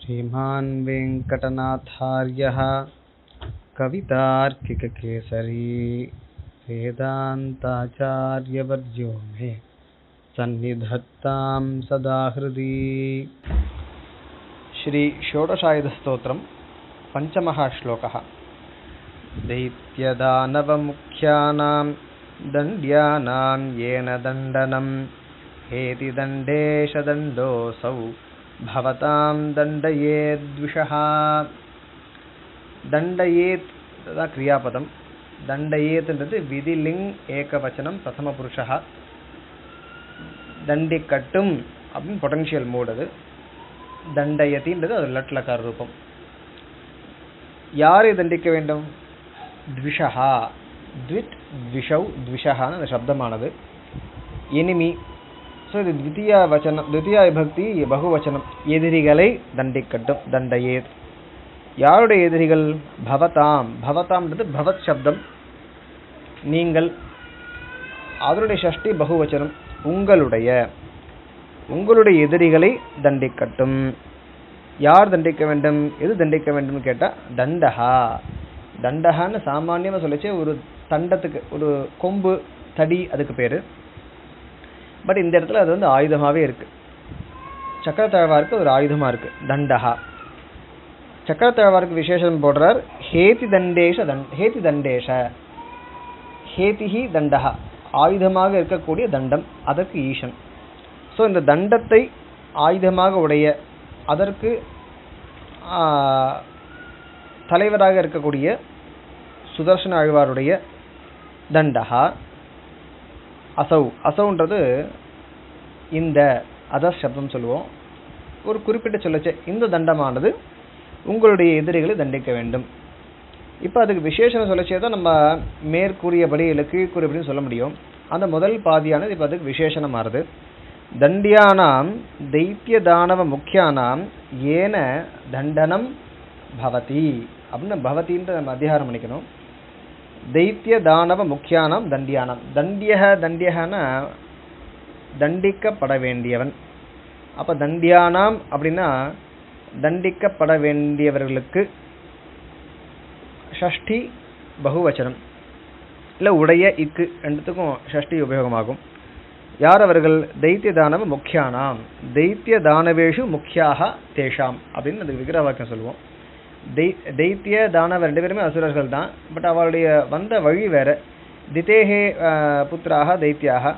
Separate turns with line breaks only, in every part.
श्रीमान् वेङ्कटनाथार्यः कवितार्किककेसरी वेदान्ताचार्यवर्यो मे सन्निधत्तां सदा हृदि श्रीषोडशायुधस्तोत्रं पञ्चमः श्लोकः दैत्यदानवमुख्यानां दण्ड्यानां येन दण्डनं हेतिदण्डेशदण्डोऽसौ भवतां दण्डयेद्विषः தண்டயேத் தான் கிரியாபதம் தண்டயேத்ன்றது விதிலிங் ஏகவச்சனம் பிரதம புருஷா தண்டிக்கட்டும் அப்படின்னு பொட்டன்ஷியல் மோட் அது தண்டயத்தின்றது அது லட்லக்கார ரூபம் யாரை தண்டிக்க வேண்டும் த்விஷா த்விட் த்விஷௌ த்விஷகான்னு அந்த சப்தமானது எனிமி ஸோ இது த்வித்தியா வச்சனம் த்வித்தியா விபக்தி பகுவச்சனம் எதிரிகளை தண்டிக்கட்டும் தண்டயேத் யாருடைய எதிரிகள் பவதாம் பவதாம்ன்றது பவத் சப்தம் நீங்கள் அதனுடைய ஷஷ்டி பகுவச்சனம் உங்களுடைய உங்களுடைய எதிரிகளை தண்டிக்கட்டும் யார் தண்டிக்க வேண்டும் எது தண்டிக்க வேண்டும் கேட்டா தண்டஹா தண்டஹான்னு சாமானியமா சொல்லிச்சு ஒரு தண்டத்துக்கு ஒரு கொம்பு தடி அதுக்கு பேரு பட் இந்த இடத்துல அது வந்து ஆயுதமாவே இருக்கு சக்கரத்தழவாருக்கு ஒரு ஆயுதமா இருக்கு தண்டஹா சக்கரத்தழவாருக்கு விசேஷம் போடுறார் ஹேதி தண்டேஷ தண் ஹேதி தண்டேஷ ஹேதிஹி தண்டஹா ஆயுதமாக இருக்கக்கூடிய தண்டம் அதற்கு ஈசன் ஸோ இந்த தண்டத்தை ஆயுதமாக உடைய அதற்கு தலைவராக இருக்கக்கூடிய சுதர்சன ஆழ்வாருடைய தண்டஹா அசௌ அசௌன்றது இந்த அதர் சப்தம் சொல்லுவோம் ஒரு குறிப்பிட்ட சொல்லச்ச இந்த தண்டமானது உங்களுடைய எதிரிகளை தண்டிக்க வேண்டும் இப்போ அதுக்கு விசேஷம் சொல்லச்சே தான் நம்ம மேற்கூறியபடி இல்லை கீழ்கூறியபடின்னு சொல்ல முடியும் அந்த முதல் பாதியானது இப்போ அதுக்கு விசேஷனம் மாறுது தண்டியானாம் தைத்திய தானவ முக்கியானாம் ஏன தண்டனம் பவதி அப்படின்னு பவதின்ற நம்ம அதிகாரம் பண்ணிக்கணும் தைத்திய தானவ முக்கியானாம் தண்டியானாம் தண்டியக தண்டியகனா தண்டிக்கப்பட வேண்டியவன் அப்ப தண்டியானாம் அப்படின்னா தண்டிக்கப்பட வேண்டியவர்களுக்கு ஷஷ்டி பகுவச்சனம் இல்ல உடைய இக்கு ரெண்டுத்துக்கும் ஷஷ்டி உபயோகமாகும் யார் அவர்கள் தைத்திய தானவ முக்கியானாம் தைத்திய தானவேஷு முக்கியாக தேஷாம் அப்படின்னு அதுக்கு விக்கிர வாக்கியம் சொல்லுவோம் தைத்திய தானவ ரெண்டு பேருமே அசுரர்கள் தான் பட் அவளுடைய வந்த வழி வேற திதேகே புத்திராக தைத்தியாக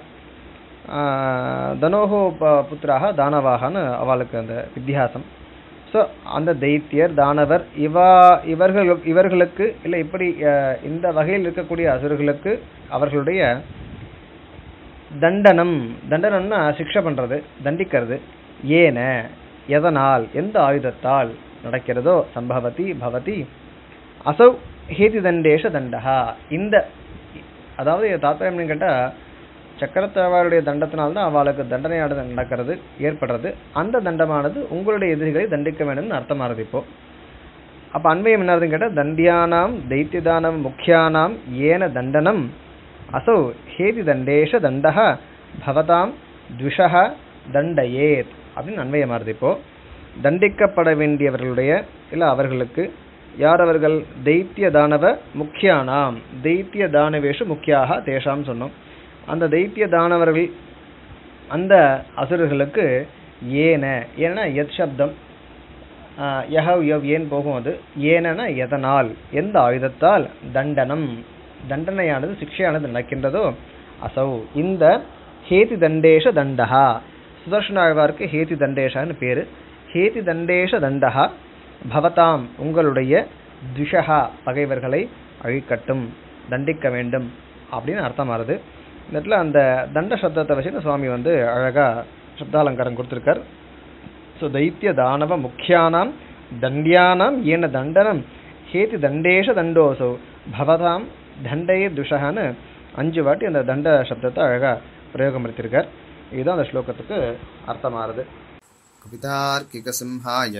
தனோகோ புத்திராக தானவாகனு அவளுக்கு அந்த வித்தியாசம் ஸோ அந்த தைத்தியர் தானவர் இவா இவர்கள் இவர்களுக்கு இல்லை இப்படி இந்த வகையில் இருக்கக்கூடிய அசுரர்களுக்கு அவர்களுடைய தண்டனம் தண்டனம்னா சிக்ஷை பண்றது தண்டிக்கிறது ஏன எதனால் எந்த ஆயுதத்தால் நடக்கிறதோ சம்பவதி பவதி அசௌ ஹேதி தண்டேஷ தண்டஹா இந்த அதாவது தாத்பரியம் கேட்டா சக்கரத்தவாருடைய தண்டத்தினால்தான் அவளுக்கு தண்டனையானது நடக்கிறது ஏற்படுறது அந்த தண்டமானது உங்களுடைய எதிரிகளை தண்டிக்க வேண்டும்னு அர்த்தமானது இப்போ அப்ப அண்மையம் என்னதுன்னு கேட்டா தண்டியானாம் தைத்தியதானம் முக்கியானாம் ஏன தண்டனம் அசௌ ஹேதி தண்டேஷ தண்டஹ பவதாம் த்விஷஹ தண்டயேத் அப்படின்னு அன்வயமாறுது இப்போ தண்டிக்கப்பட வேண்டியவர்களுடைய இல்ல அவர்களுக்கு யார் அவர்கள் தைத்திய தானவ முக்கியானாம் தைத்திய தானவேஷு முக்கியாக தேஷாம் சொன்னோம் அந்த தைத்திய தானவர்கள் அந்த அசுரர்களுக்கு ஏன ஏன்னா எத் சப்தம் யஹவ் யவ் ஏன் போகும் அது ஏனனா எதனால் எந்த ஆயுதத்தால் தண்டனம் தண்டனையானது சிக்ஷையானது நடக்கின்றதோ அசௌ இந்த ஹேதி தண்டேஷ தண்டஹா சுதர்ஷனாழ்வாருக்கு ஹேதி தண்டேஷான்னு பேரு ஹேதி தண்டேஷ தண்டஹா பவதாம் உங்களுடைய துஷகா பகைவர்களை அழிக்கட்டும் தண்டிக்க வேண்டும் அப்படின்னு அர்த்தமாறுது இந்த இடத்துல அந்த தண்ட சப்தத்தை வச்சு சுவாமி வந்து அழகா சப்தாலங்காரம் கொடுத்திருக்கார் ஸோ தைத்திய தானவ முக்கியானாம் தண்டியானாம் ஏன தண்டனம் ஹேதி தண்டேஷ தண்டோசோ பவதாம் தண்டையே துஷகான்னு அஞ்சு வாட்டி அந்த தண்ட சப்தத்தை அழகா பிரயோகம் படுத்திருக்கார் இதுதான் அந்த ஸ்லோகத்துக்கு அர்த்தமாறுது
कवितार्किकसिंहाय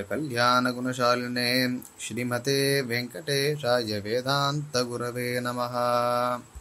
कल्याणगुणशालिने श्रीमते वेङ्कटेशाय वेदान्तगुरवे नमः